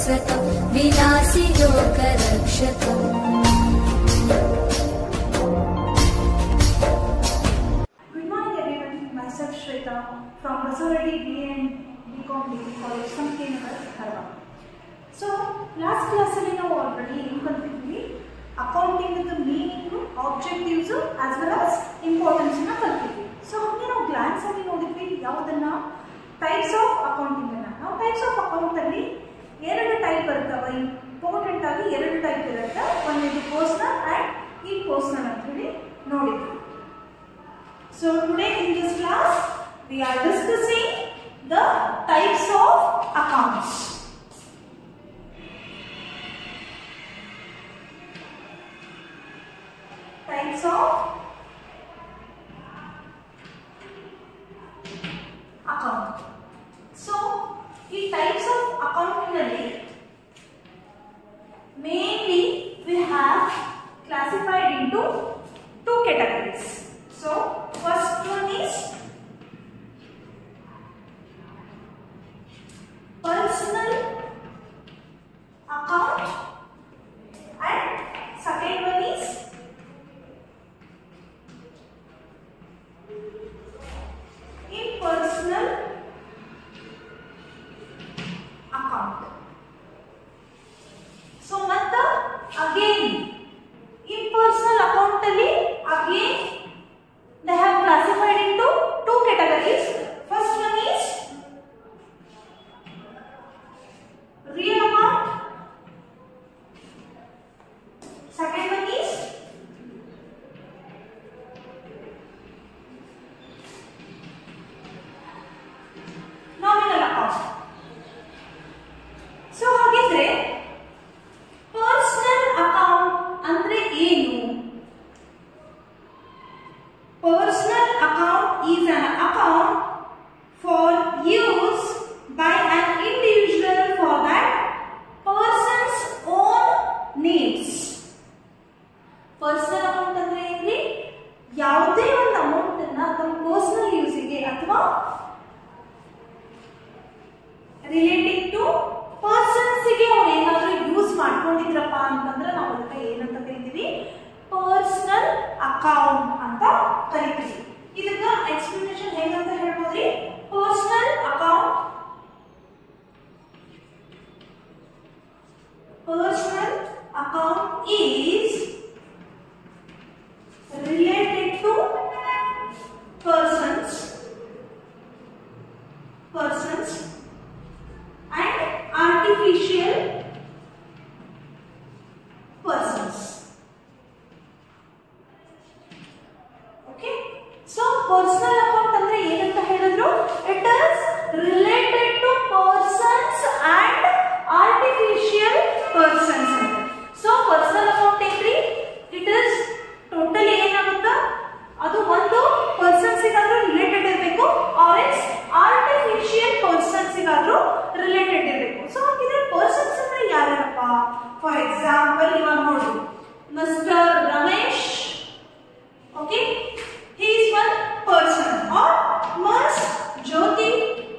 विलासकं विलासि लोकरक्षकम् Good morning everyone, myself Shweta from Basavaradi BA and BCom Degree College, Sankinagar, Dharwad. So last ಕ್ಲಾಸಲ್ಲಿ ನಾವು already ಏನು ಕಲ್ತಿದ್ವಿ accounting meaning objectives as well as ಇಂಪಾರ್ಟೆನ್ಸ್ನ ಕಲ್ತಿದ್ವಿ ಸೊ ಹಾಗೆ ನಾವು ಗ್ಲಾನ್ಸ್ ಆಗಿ ನೋಡಿದ್ವಿ ಯಾವುದನ್ನ ಟೈಪ್ಸ್ ಆಫ್ ಅಕೌಂಟಿಂಗ್ ಅನ್ನ ನಾವು ಟೈಪ್ಸ್ ಆಫ್ ಅಕೌಂಟ್ ಅಲ್ಲಿ ಎರಡು ಟೈಪ್ ಬರ್ತವೆ ಇಂಪಾರ್ಟೆಂಟ್ ಆಗಿ ಎರಡು ಟೈಪ್ ಇರುತ್ತೆ ಒಂದಿದು ಪರ್ಸನಲ್ ಆ್ಯಂಡ್ ಈ ಪರ್ಸನಲ್ ಅಂತ ಹೇಳಿ ನೋಡಿದ್ವಿ So today in this class we are discussing the types of accounts. Types of account. So ಈ types of account ನಲ್ಲಿ mainly we have classified into two categories. So, first one is personal account and second one is impersonal account. So ಮತ್ತ again impersonal account ಅಲ್ಲಿ again they have classified into two categories first one is real amount second one is nominal account so ಹಾಗಿದ್ರೆ personal account ಅಂದ್ರೆ ಏನು personal account is an account for use by an individual for that person's own needs personal account ಅಂದ್ರೆ ಏನ್ರಿ ಯಾವುದೇ ಒಂದು amount ಅನ್ನ ತಮ್ಮ personal ಯೂಸಿಗೆ ಅಥವಾ ರಿಲೇಟಿಂಗ್ ಟು ಪರ್ಸನ್ಸ್ಗೆ ಅವ್ರು ಏನಾದ್ರೂ ಯೂಸ್ ಮಾಡ್ಕೊಂಡಿದ್ರಪ್ಪ ಅಂತಂದ್ರೆ ನಾವು ಅದಕ್ಕೆ ಏನಂತ ಕರಿತೀವಿ ಪರ್ಸನಲ್ ಅಕೌಂಟ್ ಅಂತ ಕರಿತೀವಿ ಇದಕ್ಕ ಎಕ್ಸ್ಪ್ಲನೇಷನ್ ಹೇಗಂತ ಹೇಳ್ಬೋದ್ರಿ personal account personal account is related to persons persons and artificial persons. Okay? So, personal account ಅಂದ್ರೆ ಏನಂತ ಹೇಳಿದ್ರು it is related to persons and artificial persons ಅಂತ ಸೊ ಪರ್ಸನಲ್ ಅಕೌಂಟ್ ಏನ್ರಿ ಇಟ್ ಇಸ್ ಟೋಟಲಿ ಏನಾಗುತ್ತಾ ಅದು ಒಂದು ಪರ್ಸನ್ಸಿಗಾದ್ರೂ ರಿಲೇಟೆಡ್ ಇರಬೇಕು ಆರ್ ಎಸ್ ಆರ್ಟಿಫಿಷಿಯಲ್ ಪರ್ಸನ್ಸಿಗಾದ್ರೂ ರಿಲೇಟೆಡ್ ಇರಬೇಕು ಸೊ ಹಾಗಿದ್ರೆ ಪರ್ಸನ್ಸ್ ಅಂದ್ರೆ ಯಾರ್ಯಾರಪ್ಪ ಫಾರ್ ಎಕ್ಸಾಂಪಲ್ ಇವಾಗ ನೋಡಿ mister Ramesh okay he is one person or Ms Jyothi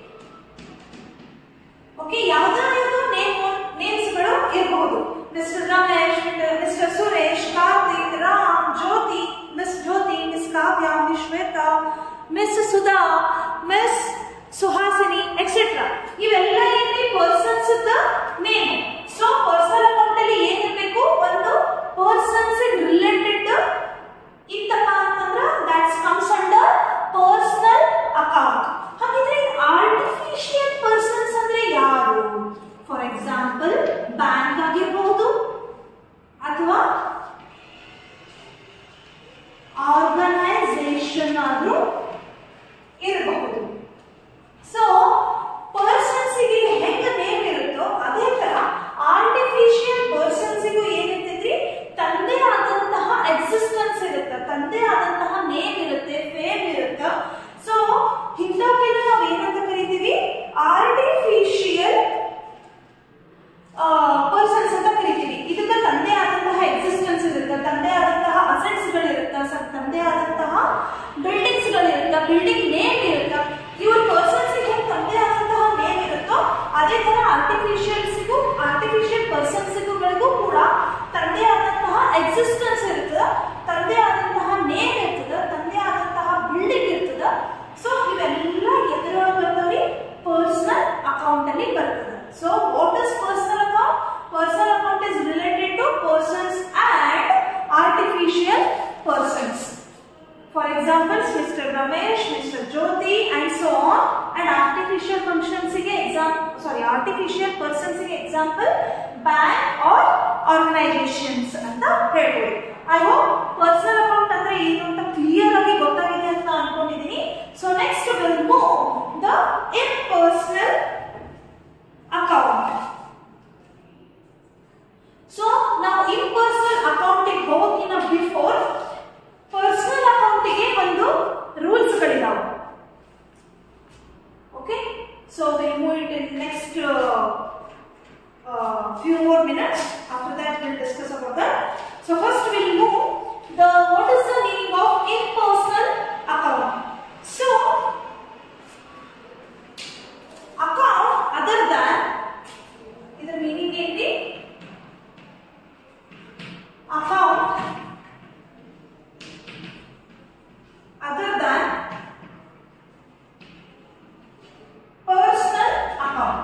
okay ಯಾವ್ದಾದ್ರು ನೇಮ್ ನೇಮ್ಸ್ಗಳು ಇರಬಹುದು mister Ramesh mister Suresh Karthik Ram Jyothi miss Jyothi miss Kavya miss Shwetha miss Sudha miss Suhasini etcetera ಇವೆಲ್ಲ ಏನ್ರಿ persons name so personal account ಅಲ್ಲಿ ಏನಿರಬೇಕು ಒಂದು ಪರ್ಸನ್ಸ್ ರಿಲೇಟೆಡ್ ಇತ್ತಪ್ಪ ಅಂತಂದ್ರ that's comes under personal account ಹಾಗಿದ್ರೆ ಆರ್ಟಿಫಿಷಿಯಲ್ ಪರ್ಸನ್ಸ್ ಅಂದ್ರೆ ಯಾರು ಫಾರ್ ಎಕ್ಸಾಂಪಲ್ ಬ್ಯಾಂಕ್ ಆಗಿರಬಹುದು ಅಥವಾ ಆರ್ಗನೈಸೇಷನ್ ಆದ್ರೂ ಇರಬಹುದು ಸೊ ಪರ್ಸನ್ಸಿಗೆ ಹೆಂಗ ನೇಮ್ ಇರುತ್ತೋ ಅದೇ ತರ ಆರ್ಟಿಫಿಷಿಯಲ್ ಪರ್ಸನ್ಸಿಗೂ ಏನಿರ್ತೈತ್ರಿ ತಂದೆ ಆದಂತಹ ಎಕ್ಸಿಸ್ಟೆನ್ಸ್ ಇರುತ್ತೆ ತಂದೆ ಆದಂತಹ ನೇಮ್ ಇರುತ್ತೆ ಫೇಮ್ ಇರುತ್ತೆ ಸೊ ಇಂಥವಕ್ಕೆಲ್ಲ ನಾವು ಏನಂತ ಕರಿತೀವಿ ಆರ್ಟಿಫಿಷಿಯಲ್ ಪರ್ಸನ್ಸ್ ಅಂತ ಕರಿತೀವಿ ಇದಕ್ಕೆ ತಂದೆ ಆದಂತಹ ಎಕ್ಸಿಸ್ಟೆನ್ಸ್ ಇರುತ್ತೆ ತಂದೆ ಆದಂತಹ ಅಸೆಟ್ಸ್ ಗಳಿರುತ್ತೆ ತಂದೆ ಆದಂತಹ ಬಿಲ್ಡಿಂಗ್ಸ್ ಗಳಿರುತ್ತೆ ಬಿಲ್ಡಿಂಗ್ ನೇಮ್ ಇರುತ್ತೆ ಇವ್ರ ಪರ್ಸನ್ಸ್ ತಂದೆ ಆದಂತಹ ನೇಮ್ ಇರುತ್ತೋ ಅದೇ ತರ ಆರ್ಟಿಫಿಷಿಯಲ್ಸ್ಗೂ ಆರ್ಟಿ ತಂದೆ ಆದಂತಹ ಎಕ್ಸಿಸ್ಟೆನ್ಸ್ ಇರ್ತದ ತಂದೆ ಆದಂತಹ ನೇಮ್ ಇರ್ತದ ತಂದೆ ಆದಂತಹ ಬಿಲ್ಡಿಂಗ್ ಇರ್ತದ ಸೊ ಇವೆಲ್ಲ ಎದುರೊಳಗೆ ಬರ್ತವೆ ಪರ್ಸನಲ್ ಅಕೌಂಟ್ ಅಲ್ಲಿ ಬರ್ತದೆ so what is personal account personal account is related to persons and artificial persons For example, Mr. Ramesh, Mr. Jyoti, and so on. And artificial functions ಗೆ example, sorry, artificial persons ಗೆ example, bank or organizations ಅಂತ ಹೇಳ್ಬೋದು. I hope personal account ಅಂದ್ರೆ ಏನು ಅಂತ clear ಆಗಿ ಗೊತ್ತಾಗಿದೆ ಅಂತ ಅನ್ಕೊಂಡಿದೀನಿ. So next we'll move the impersonal account. So ನಾವು ಇಂಪರ್ಸನಲ್ ಅಕೌಂಟಿಗೆ ಹೋಗೋಕ್ಕಿಂತ ಬಿಫೋರ್ ಪರ್ಸನಲ್ ಅಕೌಂಟಿಗೆ ಒಂದು ರೂಲ್ಸ್ ಗಳಿದಾವೆ okay so will move it in next few more minutes after that will discuss about that so first will move the what is the meaning of impersonal account so account other than ಇದರ meaning ಏನ್ರಿ account other than personal account.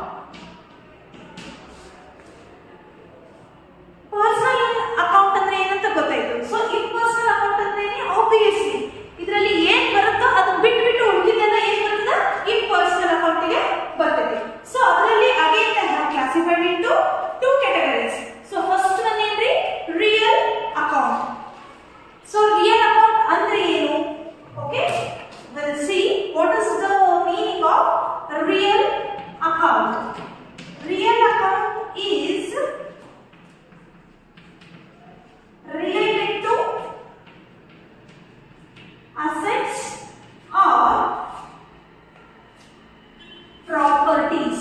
Personal account ಅಂದ್ರೆ ಏನಂತ ಗೊತ್ತಾಯ್ತು so impersonal account ಅಂದ್ರೆ obviously ಇದರಲ್ಲಿ ಏನ್ ಬರುತ್ತೋ ಅದನ್ನ ಬಿಟ್ಟು ಬಿಟ್ಟು ಉಳಿದಿದ್ದೆಲ್ಲ ಏನ್ ಬರ್ತದ ಇಂಪರ್ಸನಲ್ ಅಕೌಂಟಿಗೆ ಬರ್ತದೆ ಸೊ ಅದರಲ್ಲಿ again classified into two categories so first one ಏನ್ರಿ real account so real account ಅಂದ್ರೆ ಏನು okay will see what is the meaning of real account real account is related to assets or properties.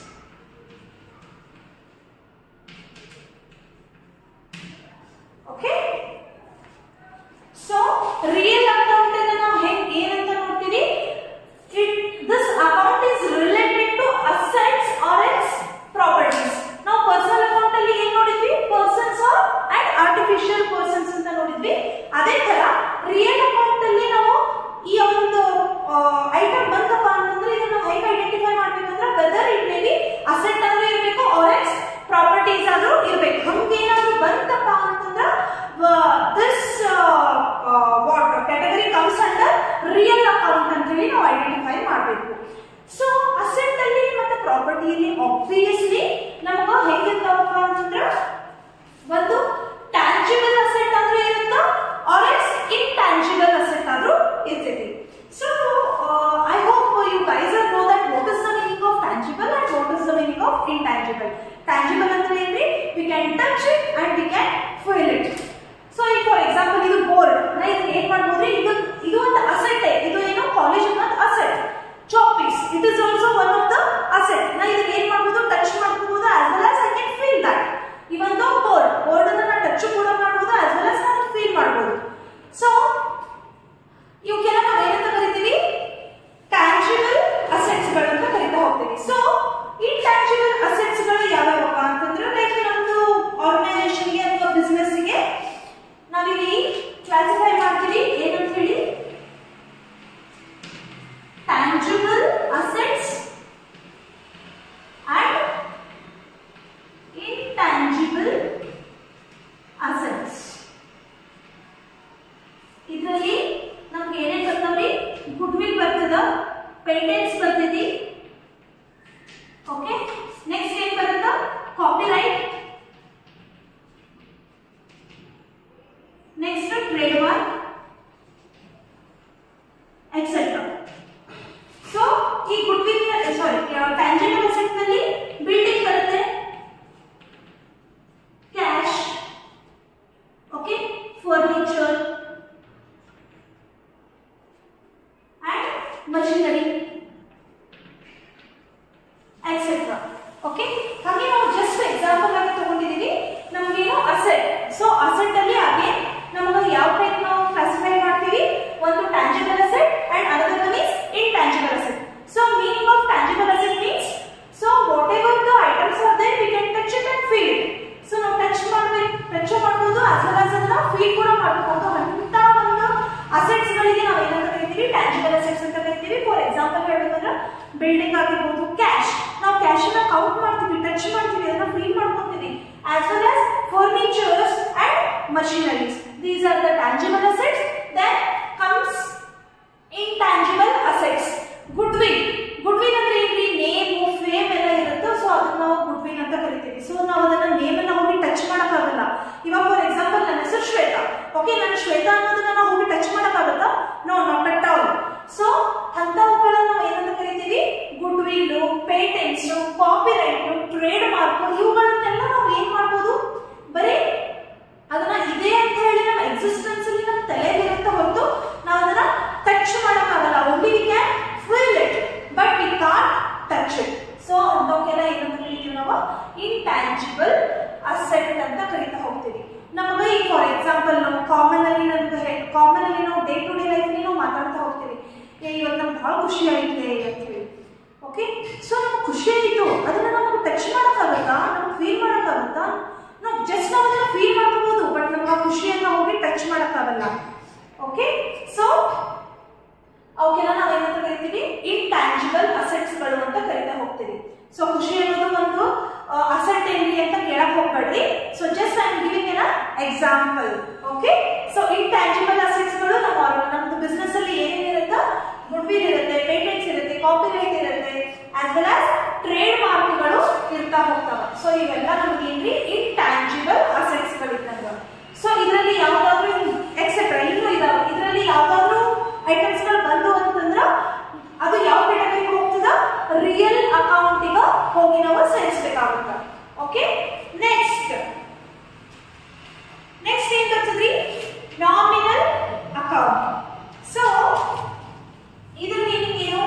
Okay? So, real account ಅನ್ನ ನಾವು ಹೆಂಗ್ ಏನಂತ ನೋಡ್ತೀವಿ It, this account is related to assets or its properties. ನಾವು personal account ಅಲ್ಲಿ ಏನ್ ನೋಡಿದ್ವಿ persons and artificial persons ಅಂತ ನೋಡಿದ್ವಿ ಅದೇ ತರ ರಿಯಲ್ ಅಕೌಂಟ್ ಅಲ್ಲಿ ನಾವು ಈ ಒಂದು ಐಟಮ್ ಬಂತಪ್ಪ ಅಂತಂದ್ರೆ ಇದನ್ನ ನಾವು ಹೇಗೆ ಐಡೆಂಟಿಫೈ ಮಾಡ್ಬೇಕಂದ್ರೆ whether it may be asset ಆದ್ರೂ ಇರಬೇಕು ಆರ್ ಎಕ್ಸ್ ಪ್ರಾಪರ್ಟೀಸ್ ಆದ್ರೂ ಇರಬೇಕು ಹಂಗೇನಾದ್ರೂ ಬಂತಪ್ಪ ಅಂತಂದ್ರೆ this what category comes under real account ಅಂತ ಹೇಳಿ ನಾವು ಐಡೆಂಟಿಫೈ ಮಾಡಬೇಕು ಸೊ ಅಸೆಟ್ ಅಲ್ಲಿ ಮತ್ತೆ ಪ್ರಾಪರ್ಟಿಯಲ್ಲಿ ಆಬ್ವಿಯಸ್ಲಿ ನಮಗ ಹೆಂಗಿರ್ತಾವಪ್ಪ ಅಂತಂದ್ರೆ ಒಂದು ಟ್ಯಾಂಜಿಬಲ್ ಅಸೆಟ್ ಆದ್ರೂ ಇರುತ್ತ ಆರ್ ಎಕ್ಸ್ ಇಂಟ್ಯಾಂಜಿಬಲ್ ಅಸೆಟ್ ಆದ್ರೂ ಇರ್ತೈತಿ so I hope you guys are know that what is the meaning of tangible and what is the meaning of intangible tangible ಅಂದ್ರೆ ಏನ್ರಿ we can touch it and we can feel it so ಈಗ for example ಇದು board ನಾ ಇದನ್ನ ಏನ್ ಮಾಡ್ಬೋದ್ರಿ ಇದು ಇದು ಒಂದು ಅಸೆಟ್ ಇದು ಏನೋ ಕಾಲೇಜ್ ಅನ್ನೋದು asset chalk piece it is also one of the asset ನಾ ಇದನ್ನ ಏನ್ ಮಾಡ್ಬೋದು ಟಚ್ ಮಾಡ್ಕೋಬಹುದು as well as I can feel that even though board board ಅನ್ನ ನಾ ಟಚ್ ಕೂಡ ಮಾಡ್ಬೋದು ಆಸ್ ವೆಲ್ ಆಸ್ ನಾನು ಫೀಲ್ ಮಾಡ್ಬೋದು ಸೊ ಇವಕ್ಕೆಲ್ಲ ನಾವು ಏನಂತ ಕರಿತೀವಿ ಟ್ಯಾಂಜಿಬಲ್ ಅಸೆಟ್ಸ್ ಗಳಂತ ಕರಿತಾ ಹೋಗ್ತೀವಿ ಸೊ ಇಂಟ್ಯಾಂಜಿಬಲ್ ಅಸೆಟ್ಸ್ ಗಳು ಯಾವ್ಯಾವಪ್ಪ ಅಂತಂದ್ರೆ ಲೈಕ್ ನಮ್ದು ಆರ್ಗನೈಸೇಷನ್ಗೆ ಅಥವಾ ಬಿಸ್ನೆಸ್ಗೆ ನಾವಿಲ್ಲಿ ಕ್ಲಾಸಿಫೈ ಮಾಡ್ತೀವಿ ಏನಂತ ಹೇಳಿ tangible assets and intangible assets ಇದರಲ್ಲಿ ನಮ್ಗೆ ಏನೇನ್ ಬರ್ತಾವ್ರಿ ಗುಡ್ ವಿಲ್ ಬರ್ತದ ಪೇಟೆಂಟ್ಸ್ ಬರ್ತೈತಿ ಓಕೆ ನೆಕ್ಸ್ಟ್ ಏನ್ ಬರುತ್ತ copyright next trademark etcetera so ಈ goodwill sorry tangible asset ನಲ್ಲಿ ಬಿಲ್ಡಿಂಗ್ ಬರುತ್ತೆ cash okay furniture and machinery etcetera okay ಹಾಗೆ ನಾವು ಜಸ್ಟ್ ಎಕ್ಸಾಂಪಲ್ ಆಗಿ ತಗೊಂಡಿದೀವಿ ನಮಗೇನು ಅಸೆಟ್ ಸೊ ಅಸೆಟ್ ಅಲ್ಲಿ ಹಾಗೆ ನಮಗೆ ಯಾವ ಟೈಪ್ ನಾವು ಕ್ಲಾಸಿಫೈ ಮಾಡ್ತೀವಿ ಒಂದು tangible asset and another one is intangible asset so meaning of tangible asset means so whatever the items are there we can touch it and feel it so ನಾವು touch ಮಾಡ್ಬೇಕು touch building ಆಗಿರ್ಬೋದು cash ನಾವು cash ಅನ್ನ count ಮಾಡ್ತೀವಿ touch ಮಾಡ್ತೀವಿ ಅದನ್ನ feel ಮಾಡ್ಕೊತೀವಿ as well as furnitures and machineries these are the tangible assets then comes intangible assets goodwill goodwill ಅಂದ್ರೆ ಇಲ್ಲಿ ನೇಮು ಫೇಮ್ ಎಲ್ಲ ಇರುತ್ತೋ ಸೊ ಅದನ್ನ ನಾವು ಗುಡ್ವಿಲ್ ಅಂತ ಕರಿತೀವಿ ಸೊ ನಾವು ಅದನ್ನ ನೇಮ್ ಅನ್ನ ಹೋಗಿ ಟಚ್ ಮಾಡಕ್ಕಾಗಲ್ಲ ಇವಾಗ ಫಾರ್ ಎಕ್ಸಾಂಪಲ್ ನನ್ನ ಹೆಸರು ಶ್ವೇತಾ ಓಕೆ ನಾನು ಶ್ವೇತಾ ಅನ್ನೋದನ್ನ ನಾವು ಹೋಗಿ ಟಚ್ ಮಾಡಕ್ಕಾಗತ್ತಾ no not at all so ಅಂತವುಗಳನ್ನ ನಾವು ಏನಂತ ಕರಿತೀವಿ goodwill patents copyright trademark ಇವುಗಳನ್ನೆಲ್ಲ ನಾವು ಏನ್ ಮಾಡ್ಬೋದು ಬರೀ ಅದನ್ನ ಇದೆ ಅಂತ ಹೇಳಿ ನಮ್ಮ ಎಕ್ಸಿಸ್ಟೆನ್ಸ್ ಅಲ್ಲಿ ನಮ್ಮ ತಲೆಯಲ್ಲಿ ಇರುತ್ತೆ ಹೊರತು ನಾವು ಅದನ್ನ ಟಚ್ ಮಾಡಕ್ಕಾಗಲ್ಲ only we can feel it but we can't touch it so ಅಂತವಕ್ಕೆಲ್ಲ ಏನಂತ ಕರಿತೀವಿ ನಾವು ಇಂಟ್ಯಾಂಜಿಬಲ್ ಅಸೆಟ್ ಅಂತ ಕರಿತಾ ಹೋಗ್ತೀವಿ ನಮಗೆ ಈಗ ಫಾರ್ ಎಕ್ಸಾಂಪಲ್ ನಾವು ಕಾಮನ್ ಅಲ್ಲಿ ನಮ್ಗೆ ಕಾಮನ್ ಅಲ್ಲಿ ನಾವು ಡೇ ಟು ಡೇ ಲೈಫ್ ನಾವು ಮಾತಾಡ್ತಾ ಹೋಗ್ತೀವಿ ಏ ಇವತ್ತು ನಮ್ಗೆ ಬಹಳ ಖುಷಿ ಆಯ್ತು ಅಂತ ಹೇಳಿ ಓಕೆ ಸೊ ನಮ್ಗೆ ಖುಷಿ ಆಯಿತು ಅದನ್ನ ನಮಗೆ ಟಚ್ ಮಾಡೋಕ್ಕಾಗತ್ತಾ ನಮ್ಗೆ ಫೀಲ್ ಮಾಡೋಕ್ಕಾಗತ್ತಾ ನಾವು ಜಸ್ಟ್ ನಾವು ಅದನ್ನ ಫೀಲ್ ಮಾಡ್ಕೋಬಹುದು ಬಟ್ ನಮ್ಗೆ ಆ ಖುಷಿಯನ್ನ ಹೋಗಿ ಟಚ್ ಮಾಡೋಕ್ಕಾಗಲ್ಲ ಓಕೆ ಸೊ ಅವಕ್ಕೆಲ್ಲ ನಾವು ಏನಂತ ಕರಿತೀವಿ ಇಂಟ್ಯಾಂಜಿಬಲ್ ಅಸೆಟ್ಸ್ಗಳು ಅಂತ ಕರಿತಾ ಹೋಗ್ತೀವಿ ಸೊ ಖುಷಿ ಅನ್ನೋದು ಒಂದು ಅಸೆಟ್ ಏನ್ರಿ ಅಂತ ಕೇಳಕ್ ಹೋಗ್ಬೇಡ್ರಿ so just I am giving an example okay so intangible ಅಸೆಟ್ಸ್ಗಳು ನಮ್ಮ ನಮ್ದು ಬಿಸ್ನೆಸ್ ಅಲ್ಲಿ ಏನೇನಿರುತ್ತೋ ಗುಡ್ವಿಲ್ ಇರುತ್ತೆ ಪೇಟೆಂಟ್ಸ್ ಇರುತ್ತೆ ಕಾಪಿರೈಟ್ ಇರುತ್ತೆ ಆಸ್ ವೆಲ್ ಆಸ್ ಟ್ರೇಡ್ ಮಾರ್ಕ್ಗಳು ಇರ್ತಾ ಹೋಗ್ತಾವ ಸೊ ಇವೆಲ್ಲ ನಮ್ಗೆ ಏನ್ರಿ ಇಂಟ್ಯಾಂಜಿಬಲ್ ಅಸೆಟ್ಸ್ ಗಳಿದ್ದಂಗ ಸೊ ಇದರಲ್ಲಿ ಯಾವ್ದಾದ್ರು ಎಕ್ಸೆಟ್ರಾ ಇನ್ನೂ ಇದಾವೆ ಇದರಲ್ಲಿ ಯಾವ್ದಾದ್ರು ಐಟಮ್ಸ್ ಗಳು ಬಂದು ಅಂತಂದ್ರ ಅದು ಯಾವ ಕೆಟಗರಿಗೆ ಹೋಗ್ತದ ರಿಯಲ್ ಅಕೌಂಟಿಗ ಹೋಗಿ ನಾವು ಸೇರಿಸಬೇಕಾಗುತ್ತ ಓಕೆ ನೆಕ್ಸ್ಟ್ ನೆಕ್ಸ್ಟ್ ಏನ್ ಬರ್ತದ್ರಿ ನಾಮಿನಲ್ ಅಕೌಂಟ್ ಸೊ ಇದ್ರ ಮೀನಿಂಗ್ ಏನು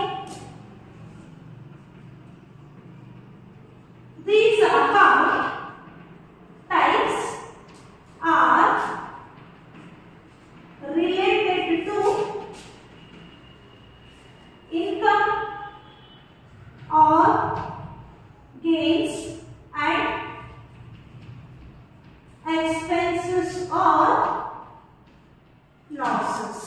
These account types are related to income or gains and expenses or losses.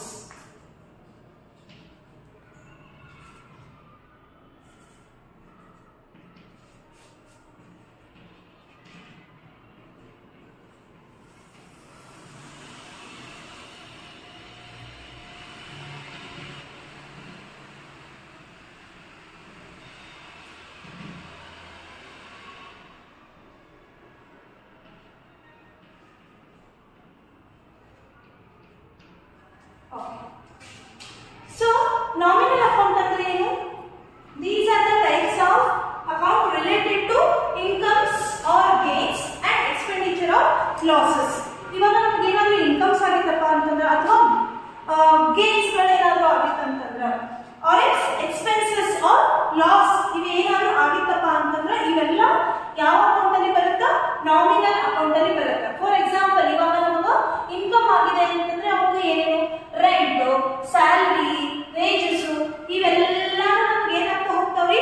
Okay. So, nominal account ಅಂದ್ರೆ ಏನು? These are the types of account related to incomes or gains and expenditure or losses. ಇವಾಗ ನಮ್ಗೆ ಏನಾದ್ರೂ incomes ಆಗಿತ್ತಪ್ಪ ಅಂತಂದ್ರೆ ಅಥವಾ gains ಗಳೇನಾದ್ರೂ ಆಗಿತ್ತಂತಂದ್ರೆ ಆರ್ ಎಕ್ಸ್ ಎಕ್ಸ್ಪೆನ್ಸಸ್ ಆರ್ ಲಾಸ್ ಇವೇನಾದ್ರೂ ಆಗಿತ್ತಪ್ಪ ಅಂತಂದ್ರೆ ಇವೆಲ್ಲ ಯಾವ ಅಕೌಂಟ್ ಅಲ್ಲಿ ಬರುತ್ತಾ ನಾಮಿನಲ್ ಅಕೌಂಟ್ ಅಲ್ಲಿ ಬರುತ್ತೆ ಫಾರ್ ಎಕ್ಸಾಂಪಲ್ ಇವಾಗ ನಮಗ ಇನ್ಕಮ್ ಆಗಿದೆ ಅಂತಂದ್ರೆ ಅವಾಗ ಏನೇನು ರೆಂಟ್ ಸ್ಯಾಲ್ರಿ ವೇಜಸ್ ಇವೆಲ್ಲ ನಮ್ಗೆ ಏನಾಗ್ತಾ ಹೋಗ್ತಾವ್ರಿ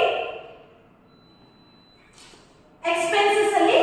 ಎಕ್ಸ್ಪೆನ್ಸಸ್ ಅಲ್ಲಿ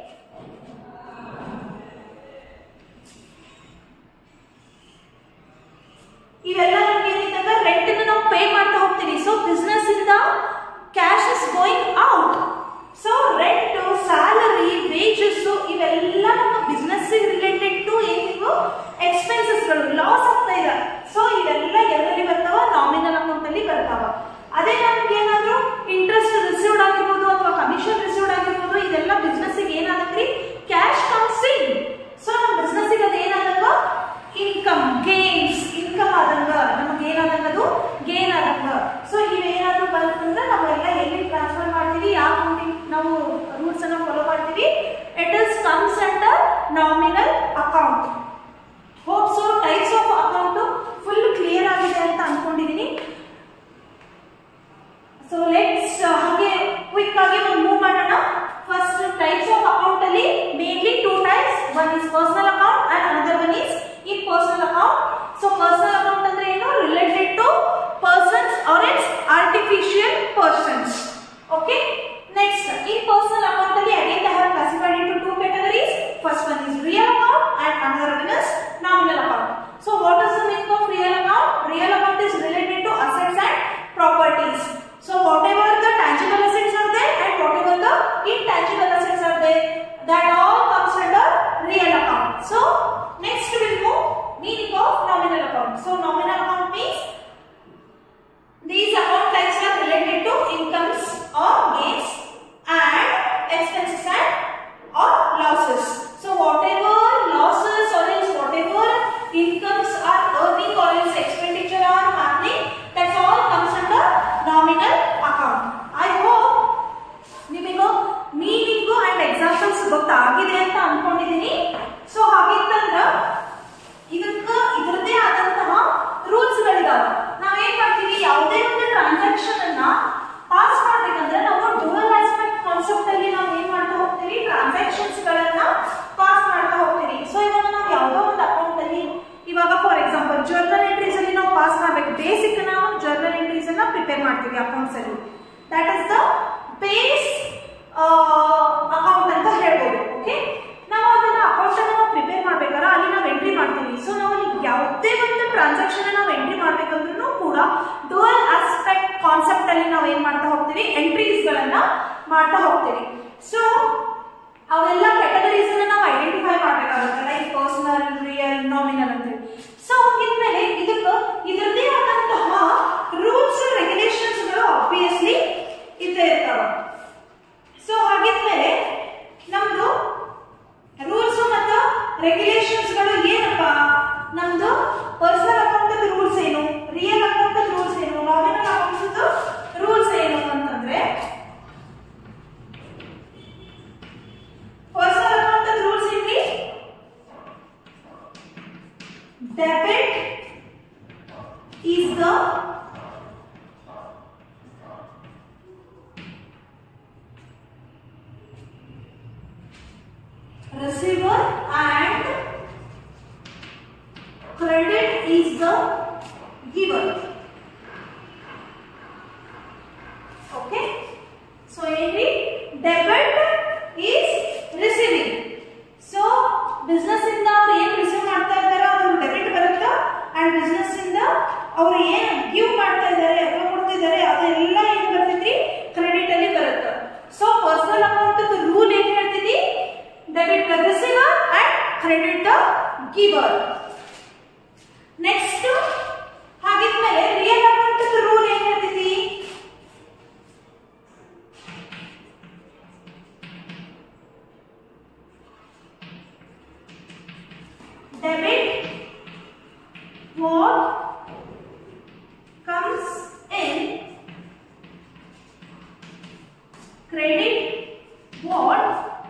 ಇವೆಲ್ಲ ನಮ್ಗೆ ಏನಿದ್ದಾಗ ರೆಂಟ್ ನಾವು ಪೇ ಮಾಡ್ತಾ ಹೋಗ್ತೀವಿ ಸೊ ಬಿಸ್ನೆಸ್ ಇಂದ cash is going out so rent salary wages ಇವೆಲ್ಲ ನಮ್ಮ ಬಿಸ್ನೆಸ್ ರಿಲೇಟೆಡ್ ಟು ಏನಿವು ಎಕ್ಸ್ಪೆನ್ಸಸ್ಗಳು ಲಾಸ್ ಆಗ್ತಾ ಇದೆ ಸೊ ಇವೆಲ್ಲ ಎಲ್ಲರಲ್ಲಿ ಬರ್ತಾವ ನಾಮಿನಲ್ ಅಕೌಂಟ್ ಅಲ್ಲಿ ಬರ್ತಾವ ಅದೇ ನಮ್ಗೆ ಏನಾದ್ರು ಇಂಟ್ರೆಸ್ಟ್ ರಿಸೀವ್ಡ್ ಆಗಿರ್ಬೋದು ಅಥವಾ ಕಮಿಷನ್ ರಿಸೀವ್ಡ್ ಆಗಿರ್ಬೋದು ಇದೆಲ್ಲ ಬಿಸ್ನೆಸ್ ಏನಾಗತ್ರಿ ಕ್ಯಾಶ್ ಕಮ್ಸ್ ಇನ್ ಸೊ ನಮ್ಮ ಬಿಸ್ನೆಸ್ ಅದು ಏನಾಗಲ್ಲ ಇನ್ಕಮ್ ಗೇನ್ಸ್ ಇನ್ಕಮ್ ಆದಂಗ ನಮಗೆ ಏನಾದಂಗ ಅದು ಗೇನ್ ಆದಂಗ ಸೊ ಇವೇನಾದ್ರೂ ಬಂತಂದ್ರೆ ನಾವೆಲ್ಲ ಎಲ್ಲಿ ಟ್ರಾನ್ಸ್ಫರ್ ಮಾಡ್ತೀವಿ ಯಾವ ಅಕೌಂಟಿಂಗ್ ನಾವು ರೂಲ್ಸ್ ಅನ್ನ ಫಾಲೋ ಮಾಡ್ತೀವಿ it is comes under nominal account hope so types of account full clear ಆಗಿದೆ ಅಂತ ಅನ್ಕೊಂಡಿದೀನಿ ಯಾವುದೇ ಒಂದು ಟ್ರಾನ್ಸಾಕ್ಷನ್ ಅನ್ನ ಪಾಸ್ ಮಾಡ್ಬೇಕಂದ್ರೆ ನಾವು ಡುವಲ್ ಆಸ್ಪೆಕ್ಟ್ ಕಾನ್ಸೆಪ್ಟ್ ಅಲ್ಲಿ ನಾವು ಏನ್ ಮಾಡ್ತಾ ಹೋಗ್ತೀವಿ ಟ್ರಾನ್ಸಾಕ್ಷನ್ಸ್ ಗಳನ್ನ ಪಾಸ್ ಮಾಡ್ತಾ ಹೋಗ್ತೀವಿ ಸೊ ಇವಾಗ ನಾವು ಯಾವುದೋ ಒಂದು ಅಕೌಂಟ್ ಅಲ್ಲಿ ಇವಾಗ ಫಾರ್ ಎಕ್ಸಾಂಪಲ್ ಜರ್ನಲ್ ಎಂಟ್ರೀಸ್ ಅಲ್ಲಿ ನಾವು ಪಾಸ್ ಮಾಡ್ಬೇಕು ಬೇಸಿಕ್ ನಾವು ಜರ್ನಲ್ ಎಂಟ್ರೀಸ್ ಅನ್ನ ಪ್ರಿಪೇರ್ ಮಾಡ್ತೀವಿ ಅಕೌಂಟ್ಸ್ ಅಲ್ಲಿ that is the base account ಅಂತ ಹೇಳ್ಬೋದು ಓಕೆ ನಾವು ಅದನ್ನ ಅಕೌಂಟ್ ಅನ್ನ ನಾವು ಪ್ರಿಪೇರ್ ಮಾಡ್ಬೇಕಾದ್ರೆ ಅಲ್ಲಿ ನಾವು ಎಂಟ್ರಿ ಮಾಡ್ತೀವಿ ಸೊ ನಾವು ಅಲ್ಲಿ ಯಾವುದೇ ಒಂದು ಟ್ರಾನ್ಸಾಕ್ಷನ್ ನಾವು ಎಂಟ್ರಿ ಮಾಡ್ಬೇಕಂದ್ರೂ ಕೂಡ ಡುವಲ್ ಆಸ್ಪೆಕ್ಟ್ ಕಾನ್ಸೆಪ್ಟ್ ಅಲ್ಲಿ ನಾವು ಏನ್ ಮಾಡ್ತಾ ಹೋಗ್ತೀವಿ ಎಂಟ್ರೀಸ್ ಗಳನ್ನ ಮಾಡ್ತಾ ಹೋಗ್ತೀವಿ ಸೊ ಅವೆಲ್ಲ ಕ್ಯಾಟಗರೀಸ್ ಅನ್ನ ನಾವು ಐಡೆಂಟಿಫೈ ಮಾಡ್ಬೇಕಾಗುತ್ತೆ ಲೈಕ್ ಪರ್ಸನಲ್ ರಿಯಲ್ ನಾಮಿನಲ್ ಅಂತ ಸೊ ಇದ್ಮೇಲೆ ಇದಕ್ಕೆ ಇದರದೇ ಆದಂತಹ ರೂಲ್ಸ್ ರೆಗ್ಯುಲೇಷನ್ಸ್ ಗಳು ಆಬ್ವಿಯಸ್ಲಿ ಇದ್ದೇ ಇರ್ತಾವ ಸೊ ಹಾಗಿದ್ಮೇಲೆ ನಮ್ದು ರೂಲ್ಸ್ ಮತ್ತು ರೆಗ್ಯುಲೇಷನ್ಸ್ ಗಳು ಏನಪ್ಪ ನಮ್ದು ಪರ್ಸನಲ್ ಅಕೌಂಟ್ ರೂಲ್ಸ್ ಏನು ರಿಯಲ್ ಅಕೌಂಟ್ ರೂಲ್ಸ್ ಏನು ನಾಮಿನಲ್ ಅಕೌಂಟ್ ರೂಲ್ಸ್ ಏನು ಅಂತಂದ್ರೆ ಪರ್ಸನಲ್ ಅಕೌಂಟ್ ರೂಲ್ಸ್ ಇಲ್ಲಿ debit is the receiver and credit is the giver okay so ಏನ್ರಿ debit is receiving so business ಇಂದ ಅವ್ರು ಏನ್ ರಿಸೀವ್ ಮಾಡ್ತಾ ಇದಾರೆ ಅದು ಡೆಬಿಟ್ ಬರುತ್ತಾ ಅಂಡ್ ಬಿಸ್ನೆಸ್ ಇಂದ ಅವ್ರು ಏನ್ ಗಿವ್ ಮಾಡ್ತಾ ಇದ್ದಾರೆ ಅಥವಾ ಕೊಡ್ತಿದ್ದಾರೆ ಅದೆಲ್ಲ ಏನ್ ಬರ್ತೈತ್ರಿ ಕ್ರೆಡಿಟ್ ಅಲ್ಲಿ ಬರುತ್ತೆ ಸೊ ಪರ್ಸನಲ್ ಅಕೌಂಟ್ ರೂಲ್ ಏನ್ ಹೇಳ್ತೈತಿ debit the receiver and credit the giver next ಹಾಗಿದ್ಮೇಲೆ ರಿಯಲ್ ಅಕೌಂಟ್ ರೂಲ್ ಏನ್ ಹೇಳ್ತೈತಿ debit what comes in credit what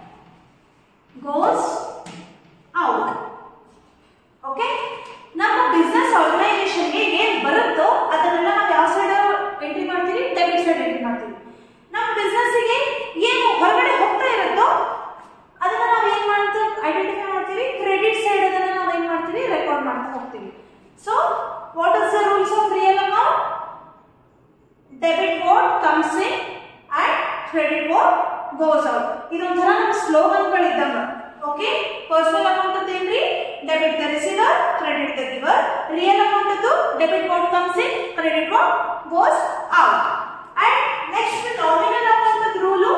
goes out okay ನಮ್ಮ ಬಿಸ್ನೆಸ್ ಆರ್ಗನೈಸೇಷನ್ಗೆ ಏನ್ ಬರುತ್ತೋ ಅದನ್ನೆಲ್ಲ ನಾವು ಯಾವ ಸೈಡ್ ಎಂಟ್ರಿ ಮಾಡ್ತೀವಿ ಡೆಬಿಟ್ ಸೈಡ್ ಎಂಟ್ರಿ ಮಾಡ್ತೀವಿ ನಮ್ಮ ಬಿಸ್ನೆಸ್ಸಿಗೆ ಏನು ಹೊರಗಡೆ ಹೋಗ್ತಾ ಇರುತ್ತೋ ಅದನ್ನ ನಾವು ಏನ್ ಮಾಡ್ತೀವಿ ಐಡೆಂಟಿಫೈ ಮಾಡ್ತೀವಿ ಕ್ರೆಡಿಟ್ ಸೈಡ್ ಅದನ್ನ ನಾವು ಏನ್ ಮಾಡ್ತೀವಿ ರೆಕಾರ್ಡ್ ಮಾಡ್ತಾ ಹೋಗ್ತೀವಿ so what is the rules of real account debit what comes in and credit what goes out ಇದೊಂಥರ ನಮ್ಮ ಸ್ಲೋಗನ್ಗಳಿದ್ದಂಗ ಓಕೆ ಪರ್ಸನಲ್ ಅಕೌಂಟ್ ಅಂತ ಏನ್ರಿ debit the receiver credit the giver real account ಅದು debit what comes in credit what goes out and next nominal account rule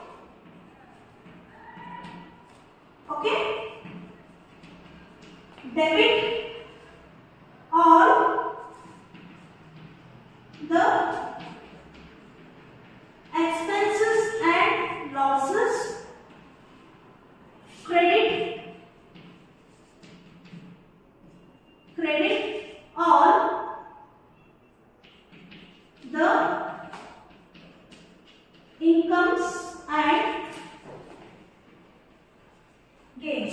okay debit all the expenses and losses credit credit all the incomes and gains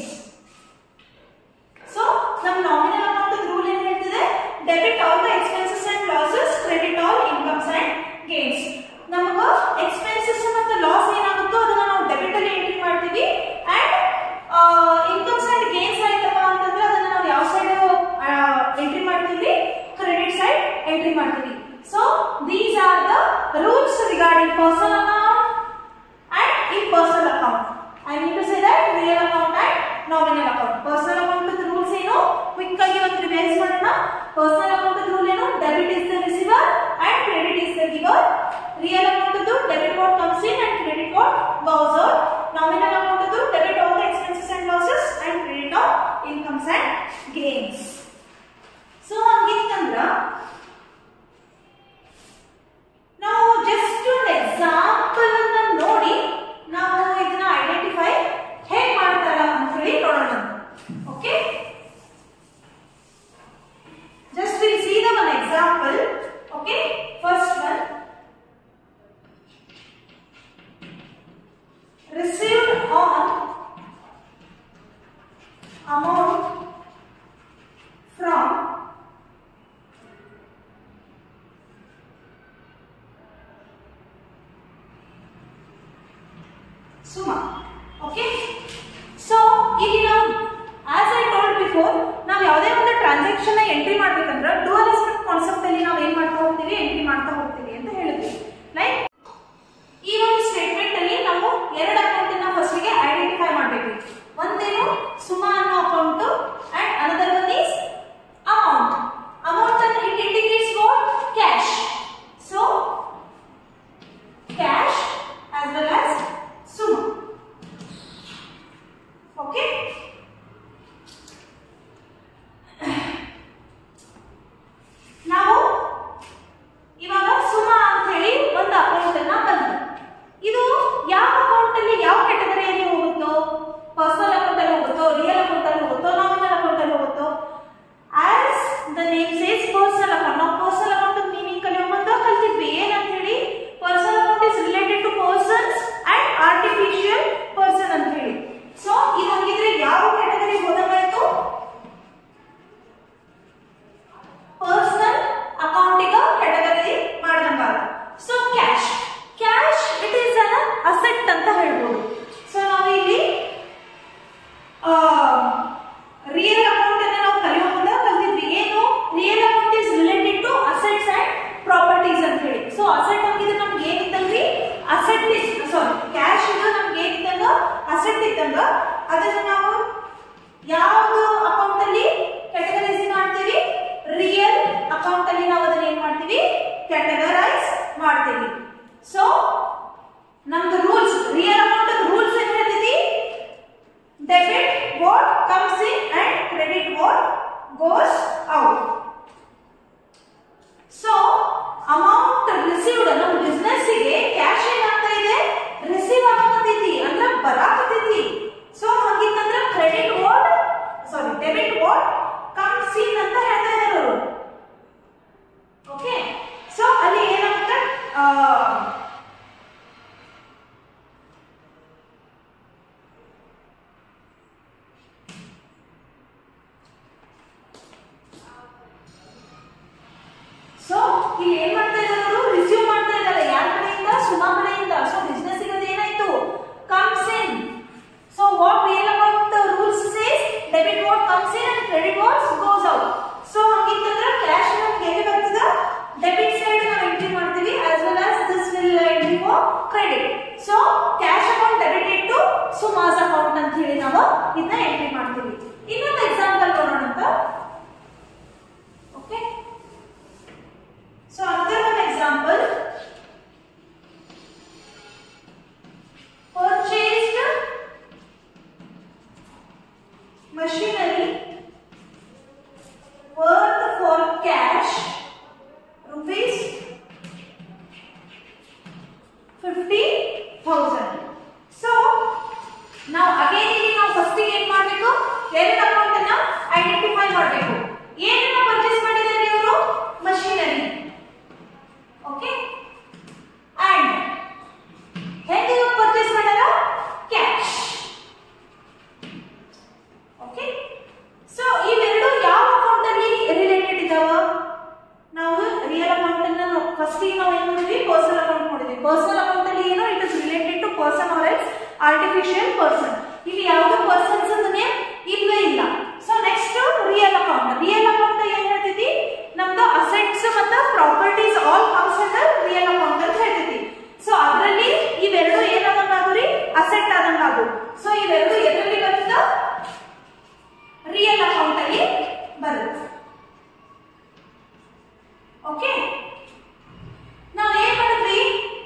so ನಮ್ಮ nominal account rule ಏನ್ ಹೇಳ್ತಿದೆ debit all the expenses and losses credit all incomes and gains ನಮಗ expenses ಮತ್ತು loss ಏನಾಗುತ್ತೋ ಅದನ್ನ ನಾವು debit ಅಲ್ಲಿ entry ಮಾಡ್ತೀವಿ ಅಂಡ್ ಇನ್ಕಮ್ಸ್ ಅಂಡ್ ಗೇನ್ಸ್ ಆಯ್ತಪ್ಪ ಅಂತಂದ್ರೆ ಅದನ್ನ ನಾವು ಯಾವ ಸೈಡ್ ಎಂಟ್ರಿ ಮಾಡ್ತೀವಿ ಕ್ರೆಡಿಟ್ ಸೈಡ್ ಎಂಟ್ರಿ ಮಾಡ್ತೀವಿ so these are the rules regarding personal account and in personal account. I need to say that real account and nominal account. Personal account the rules ಏನು quick ಆಗಿ ಒಂದು revise ಮಾಡೋಣ personal account rule ಏನು debit is the receiver and credit is the giver real account debit what comes in and credit what goes out nominal account debit all the expenses and losses and credit all incomes and gains so ಹಂಗಿತ್ತಂದ್ರ ನಾವು just ಒಂದು example ಅನ್ನ ನೋಡಿ ನಾವು ಇದನ್ನ identify ಹೇಗೆ ಮಾಡ್ತಾರ ಅಂತ ಹೇಳಿ ನೋಡೋಣ okay just Suma okay so ಇಲ್ಲಿ ನಾವು ಆಸ್ ಐ ಟೋಲ್ಡ್ ಬಿಫೋರ್ ನಾವು ಯಾವುದೇ ಒಂದು ಟ್ರಾನ್ಸಾಕ್ಷನ್ ಎಂಟ್ರಿ ಮಾಡ್ಬೇಕಂದ್ರೆ ಡುವಲ್ ಎಸ್ಪೆಕ್ಟ್ ಕಾನ್ಸೆಪ್ಟ್ ಅಲ್ಲಿ ನಾವು ಏನ್ ಮಾಡ್ತಾ ಹೋಗ್ತೀವಿ ಎಂಟ್ರಿ ಮಾಡ್ತಾ ಹೋಗ್ತೀವಿ ಅಂತ ಹೇಳಿದ್ವಿ ಲೈಕ್ ಈ ಒಂದು ಸ್ಟೇಟ್ಮೆಂಟ್ ಅಲ್ಲಿ ನಾವು ಎರಡು ಅಕೌಂಟ್ ಅನ್ನ ಫಸ್ಟ್ ಗೆ ಐಡೆಂಟಿಫೈ ಮಾಡಬೇಕು ಒಂದೇನು ಸುಮಾ ಅನ್ನೋ account and another one is amount amount ಅನ್ನು it indicates what cash so cash as well as Suma okay ನಾವು ಇವಾಗ ಸುಮಾ ಅಂತ ಹೇಳಿ ಒಂದು ಅಕೌಂಟ್ ಅನ್ನ ಬಂತು ಇದು ಯಾವ ಅಕೌಂಟ್ ಅಲ್ಲಿ ಯಾವ ಕ್ಯಾಟಗರಿಯಲ್ಲಿ ಹೋಗುತ್ತೋ ಪರ್ಸನಲ್ ಅಕೌಂಟ್ ಅಲ್ಲಿ ಹೋಗುತ್ತೋ ರಿಯಲ್ ಅಕೌಂಟ್ ಅಲ್ಲಿ ಹೋಗುತ್ತೋ ನಾಮಿನಲ್ ಅಕೌಂಟ್ ಅಲ್ಲಿ ಹೋಗುತ್ತೋ as the name says personal account ನಾವು ಪರ್ಸನಲ್ ಅಕೌಂಟ್ ಮೀನಿಂಗ್ ಕಲಿಯೋ ಮುಂದೆ ಕಲ್ತಿದ್ವಿ ಏನಂತ ಹೇಳಿ personal account is related to persons and artificial person ಅಂತ ಹೇಳಿ ಸೊ ಇದು ಹಾಗಿದ್ರೆ ಯಾವ ಕ್ಯಾಟಗರಿ ಹೋದಂಗಾಯ್ತು ಪರ್ಸನಲ್ ಅಕೌಂಟಿಗೆ ಕ್ಯಾಟಗರಿ ಮಾಡ್ದಂಗ so cash cash it is an asset ಅಂತ ಹೇಳ್ಬೋದು ಸೊ ನಾವು ಇಲ್ಲಿ ರಿಯಲ್ ಅಕೌಂಟ್ ಅನ್ನ ನಾವು ಕಲಿಯೋ ಮುಂದೆ ಕಲ್ತಿದ್ವಿ ಏನು real account is related to assets and properties ಅಂತ ಹೇಳಿ ಸೊ ಅಸೆಟ್ ಹಂಗಿದ್ರೆ ನಮ್ಗೆ ಏನಿತ್ತಂದ್ರಿ ಅಸೆಟ್ ಇಸ್ ಸಾರಿ ಕ್ಯಾಶ್ ಇದು ನಮ್ಗೆ ಏನಿತ್ತಂಗ ಅಸೆಟ್ ಇದ್ದಂಗ ಅದನ್ನ ನಾವು ಯಾವ್ದು ಅಕೌಂಟ್ ಅಲ್ಲಿ ಕ್ಯಾಟಗರೈಸ್ ಮಾಡ್ತೀವಿ ರಿಯಲ್ ಅಕೌಂಟ್ ಅಲ್ಲಿ ನಾವು ಅದನ್ನ ಏನ್ ಮಾಡ್ತೀವಿ ಕ್ಯಾಟಗರೈಸ್ ಮಾಡ್ತೀವಿ ಸೊ ನಮ್ದು ರೂಲ್ಸ್ ರಿಯಲ್ ಅಕೌಂಟ್ ರೂಲ್ಸ್ ಏನ್ ಹೇಳ್ತೀವಿ debit what comes in and credit what goes out so amount received ನಮ್ಮ ಬಿಸ್ನೆಸ್ ಗೆ ಕ್ಯಾಶ್ ಏನಾಗ್ತಾ ಇದೆ ರಿಸೀವ್ ಆಗತೈತಿ ಅಂದ್ರೆ ಬರಾಕತೈತಿ ಸೊ ಹಂಗಿತ್ತಂದ್ರೆ credit what sorry debit what comes in ಅಂತ ಹೇಳ್ತಾ ಇದ್ದಾರೆ ಅವರು ಓಕೆ ಸೊ ಅಲ್ಲಿ ಏನಾಗುತ್ತೆ ಆ, ಸೊ ಇಲ್ಲಿ ಏನ್ ಮಾಡ್ತಾ ಇದ್ದಾರೆ ಅವರು ರಿಸೀವ್ ಮಾಡ್ತಾ ಇದ್ದಾರೆ ಯಾರ ಕಡೆಯಿಂದ ಸುಮಾ ಕಡೆಯಿಂದ ಸೊ ಬಿಸ್ನೆಸ್ ಇರೋದು ಏನಾಯ್ತು comes in so what real account rules says debit what comes in and credit what goes out so ಹಂಗಿತ್ತಂದ್ರೆ ಕ್ಯಾಶ್ ನಮ್ಗೆ ಎಲ್ಲಿ ಬರ್ತದ ಡೆಬಿಟ್ ಸೈಡ್ ನಾವು ಎಂಟ್ರಿ ಮಾಡ್ತೀವಿ as well as this will entry for credit so cash account debited to Suma's account ಅಂತ ಹೇಳಿ ನಾವು ಇದನ್ನ ಎಂಟ್ರಿ ಮಾಡ್ತೀವಿ ಇನ್ನೊಂದು ಎಕ್ಸಾಂಪಲ್ ನೋಡೋಣ ಅಂತ okay So another one example. Purchased machinery worth for cash rupees fifty thousand. So now again ಇಲ್ಲಿ ನಾವು ಫಸ್ಟ್ ಏನ್ ಮಾಡಬೇಕು ಎರಡು ಅಕೌಂಟ್ ಅನ್ನ ಐಡೆಂಟಿಫೈ ಮಾಡಬೇಕು ಏನನ್ನ ಪರ್ಚೇಸ್ ಮಾಡಿದ್ದಾರೆ ಇವರು ಮಷೀನರಿ ಓಕೆ ಅಂಡ್ ಹೆಂಗೆ ಇವಾಗ ಪರ್ಚೇಸ್ ಮಾಡ್ಯಾರ ಕ್ಯಾಶ್ ಓಕೆ ಸೊ ಇವೆರಡು ಯಾವ ಅಕೌಂಟ್ ಅಲ್ಲಿ ರಿಲೇಟೆಡ್ ಇದಾವ ನಾವು ರಿಯಲ್ ಅಕೌಂಟ್ ಅನ್ನ ಫಸ್ಟ್ ನಾವು ಏನ್ ಮಾಡಿದ್ವಿ ಪರ್ಸನಲ್ ಅಕೌಂಟ್ ಮಾಡಿದ್ವಿ ಪರ್ಸನಲ್ ಅಕೌಂಟ್ ಅಲ್ಲಿ ಏನು it is related to person or else artificial person ಇಲ್ಲಿ ಯಾವ್ದು ಪರ್ಸನ್ಸ್ ನೇಮ್ ಇಲ್ವೇ ಇಲ್ಲ so next real account real account ಏನ್ ಹೇಳ್ತೈತಿ ನಮ್ದು ಅಸೆಟ್ಸ್ ಮತ್ತು properties all comes under real account ಅಂತ ಹೇಳ್ತೈತಿ ಸೊ ಅದರಲ್ಲಿ ಇವೆರಡು ಏನಾದಂಗ ಅದು ರೀ ಅಸೆಟ್ ಆದಂಗ ಅದು ಸೊ ಇವೆರಡು ಎದರಲ್ಲಿ ಬರುತ್ತಾ ರಿಯಲ್ ಅಕೌಂಟ್ ಅಲ್ಲಿ ಬರುತ್ತೆ ಓಕೆ ನಾವ್ ಏನ್ ಮಾಡಿದ್ವಿ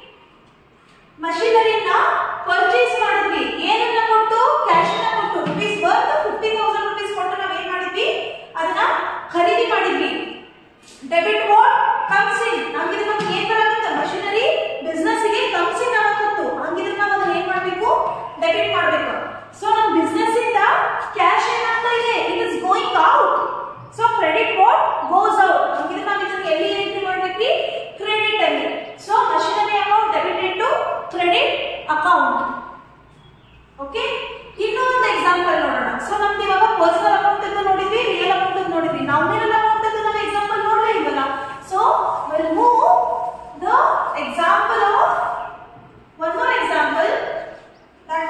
ಮಷಿನರಿನ ಪರ್ಚೇಸ್ ಮಾಡಿದ್ವಿ ಏನನ್ನ ಕೊಟ್ಟು ಕ್ಯಾಶ್ ಅನ್ನ ಕೊಟ್ಟು rupees worth fifty thousand rupees ಕೊಟ್ಟು ನಾವ್ ಏನ್ ಮಾಡಿದ್ವಿ ಅದನ್ನ ಖರೀದಿ ಮಾಡಿದ್ವಿ ಡೆಬಿಟ್ ವಾಟ್ ಕಮ್ಸ್ ಇನ್ ಹಂಗಿದ್ರೆ ನಮ್ಗೆ ಏನ್ ಬರಾಕತ್ತ ಮಷಿನರಿ ಬಿಸ್ನೆಸ್ ಗೆ ಕಮ್ಸ್ ಇನ್ ಆಗಕತ್ತು ಹಂಗಿದ್ರೆ ನಾವ್ ಅದನ್ನ ಏನ್ ಮಾಡ್ಬೇಕು ಡೆಬಿಟ್ ಮಾಡ್ಬೇಕು ಸೊ ನಮ್ ಬಿಸ್ನೆಸ್ ಇಂದ ಕ್ಯಾಶ್ ಏನಾಗ್ತಾ ಇದೆ it is going out so credit what goes out ಹಂಗಿದ್ರೆ ನಾವ್ ಇದನ್ನ ಎಲ್ಲಿ ಎಂಟ್ರಿ ಮಾಡ್ಬೇಕ್ರಿ ಕ್ರೆಡಿಟ್ ಅಲ್ಲಿ so machinery account debited to credit account okay ಇನ್ನೂ ಒಂದು ಎಕ್ಸಾಂಪಲ್ ನೋಡೋಣ ಸೊ ನಮ್ದು ಇವಾಗ ಪರ್ಸನಲ್ ಅಕೌಂಟ್ ಅಂತ ನೋಡಿದ್ವಿ ರಿಯಲ್ ಅಕೌಂಟ್ ಅಂತ ನೋಡಿದ್ವಿ ನಾಮಿನಲ್ ಅಕೌಂಟ್ ಅಂತ ನಾವು ಎಕ್ಸಾಂಪಲ್ ನೋಡಲೇ ಇಲ್ವಲ್ಲ so will move the example of one more example that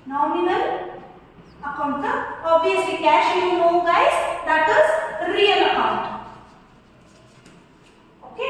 nominal account obviously cash you know guys that is real account okay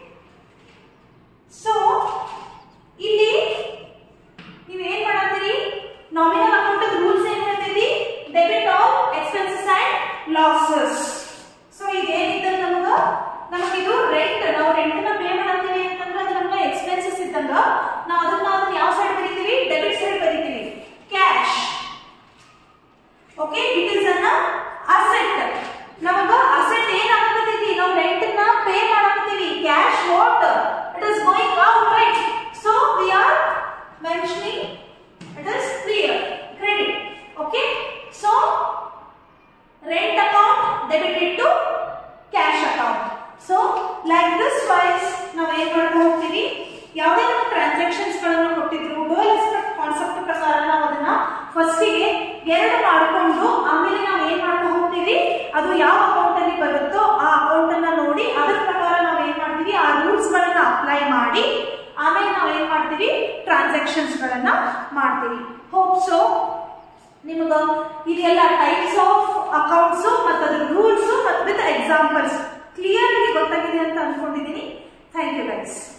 so ಇಲ್ಲಿ ನೀವು ಏನ್ ಮಾಡತ್ತೀರಿ ನಾಮಿನಲ್ ಅಕೌಂಟ್ ರೂಲ್ಸ್ ಏನ್ ಹೇಳ್ತೀವಿ debit all expenses and losses so ಇದೇನಿದ್ದ ನಮಗ ನಮಗಿದು rent ನಾವು rent ನ ಪೇ ಮಾಡತ್ತೀವಿ ಅಂತಂದ್ರೆ ಅದು ನಮ್ಗೆ ಎಕ್ಸ್ಪೆನ್ಸಸ್ ಇದ್ದಂಗ ನಾವು ಅದನ್ನ ಅದನ್ನ ಯಾವ ಸೈಡ್ ಬರೀತೀವಿ ಡೆಬಿಟ್ ಸೈಡ್ ಬರೀತೀವಿ cash okay it is an asset ನಮಗ ಅಸೆಟ್ ಏನ್ ಆಗತೈತಿ ನಾವು ರೆಂಟ್ ನ ಪೇ ಮಾಡಕತ್ತೀವಿ cash what it is going out right so we are mentioning it is clear credit okay so rent account debited to cash account so like this wise ನಾವು ಏನ್ ಮಾಡ್ತಾ ಹೋಗ್ತೀವಿ ಯಾವುದೇ ನಮ್ಮ ಟ್ರಾನ್ಸಾಕ್ಷನ್ಸ್ ಗಳನ್ನು ಕೊಟ್ಟಿದ್ರು ಡೋಲ್ ಕಾನ್ಸೆಪ್ಟ್ ಪ್ರಕಾರ ನಾವು ಅದನ್ನ ಫಸ್ಟಿಗೆ ಎರಡು ಮಾಡಿಕೊಂಡು ಆಮೇಲೆ ನಾವು ಏನ್ ಮಾಡ್ತಾ ಹೋಗ್ತೀವಿ ಅದು ಯಾವ ಅಕೌಂಟ್ ಅಲ್ಲಿ ಬರುತ್ತೋ ಆ ಅಕೌಂಟ್ ಅನ್ನ ನೋಡಿ ಅದರ ಪ್ರಕಾರ ನಾವು ಏನ್ ಮಾಡ್ತೀವಿ ಆ ರೂಲ್ಸ್ ಗಳನ್ನ ಅಪ್ಲೈ ಮಾಡಿ ಆಮೇಲೆ ನಾವು ಏನ್ ಮಾಡ್ತೀವಿ ಟ್ರಾನ್ಸಾಕ್ಷನ್ಸ್ ಗಳನ್ನ ಮಾಡ್ತೀವಿ ಹೋಪ್ ಸೊ ನಿಮಗ ಇದೆಲ್ಲ ಟೈಪ್ಸ್ ಆಫ್ ಅಕೌಂಟ್ಸ್ ಮತ್ತು ಅದ್ರ ರೂಲ್ಸ್ ಮತ್ತು ವಿತ್ ಎಕ್ಸಾಂಪಲ್ಸ್ ಕ್ಲಿಯರ್ ಗೊತ್ತಾಗಿದೆ ಅಂತ ಅನ್ಕೊಂಡಿದ್ದೀನಿ ಥ್ಯಾಂಕ್ ಯು ಗೈಸ್